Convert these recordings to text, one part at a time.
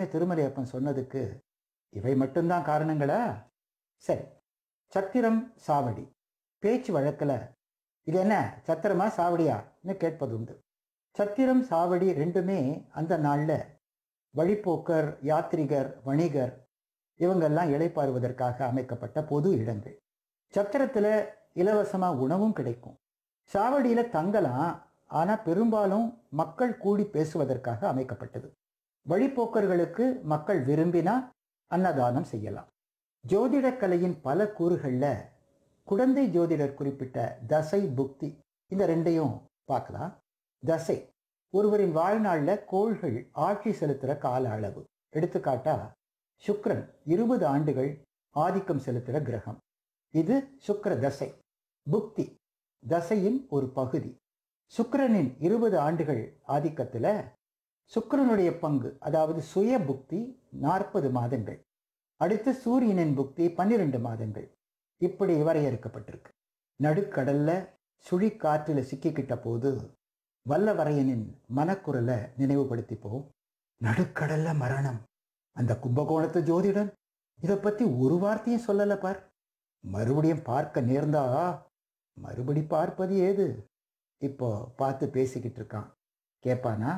அப்படின்னு திருமலையப்பன் சொன்னதுக்கு இவை மட்டும்தான் காரணங்களா சரி சத்திரம் சாவடி பேச்சு வழக்கில் இது என்ன சத்திரமா சாவடியான்னு கேட்பதுண்டு சத்திரம் சாவடி ரெண்டுமே அந்த நாளில் வழிப்போக்கர் யாத்ரிகர் வணிகர் இவங்கெல்லாம் இளைப்பாறுவதற்காக அமைக்கப்பட்ட பொது இடங்கள் சத்திரத்தில் இலவசமாக உணவும் கிடைக்கும் சாவடியில் தங்கலாம் ஆனால் பெரும்பாலும் மக்கள் கூடி பேசுவதற்காக அமைக்கப்பட்டது வழிப்போக்கர்களுக்கு மக்கள் விரும்பினா அன்னதானம் செய்யலாம் ஜோதிடக்கலையின் பல கூறுகளில் குடந்தை ஜோதிடர் குறிப்பிட்ட தசை புக்தி இந்த ரெண்டையும் பார்க்கலாம் தசை ஒருவரின் வாழ்நாளில் கோள்கள் ஆட்சி செலுத்துகிற கால அளவு எடுத்துக்காட்டா சுக்கிரன் இருபது ஆண்டுகள் ஆதிக்கம் செலுத்துகிற கிரகம் இது சுக்கிர தசை புக்தி தசையின் ஒரு பகுதி சுக்கிரனின் இருபது ஆண்டுகள் ஆதிக்கத்தில் சுக்கிரனுடைய பங்கு அதாவது சுய புக்தி நாற்பது மாதங்கள் அடுத்து சூரியனின் புக்தி பன்னிரண்டு மாதங்கள் இப்படி வரையறுக்கப்பட்டிருக்கு நடுக்கடல்ல சுழிக்காற்றில் சிக்கிக்கிட்ட போது வல்லவரையனின் மனக்குரலை நினைவுபடுத்திப்போம் நடுக்கடல்ல மரணம் அந்த கும்பகோணத்து ஜோதிடன் இதை பத்தி ஒரு வார்த்தையும் சொல்லல பார் மறுபடியும் பார்க்க நேர்ந்தா மறுபடி பார்ப்பது ஏது இப்போ பார்த்து பேசிக்கிட்டு இருக்கான் கேட்பானா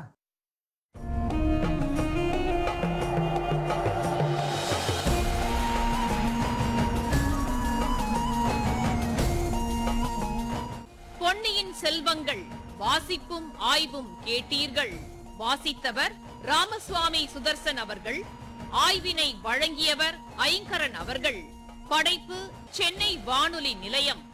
பொன்னியின் செல்வங்கள் வாசிப்பும் ஆய்வும் கேட்டீர்கள் வாசித்தவர் ராமசுவாமி சுதர்சன் அவர்கள் ஆய்வினை வழங்கியவர் ஐங்கரன் அவர்கள் படைப்பு சென்னை வானொலி நிலையம்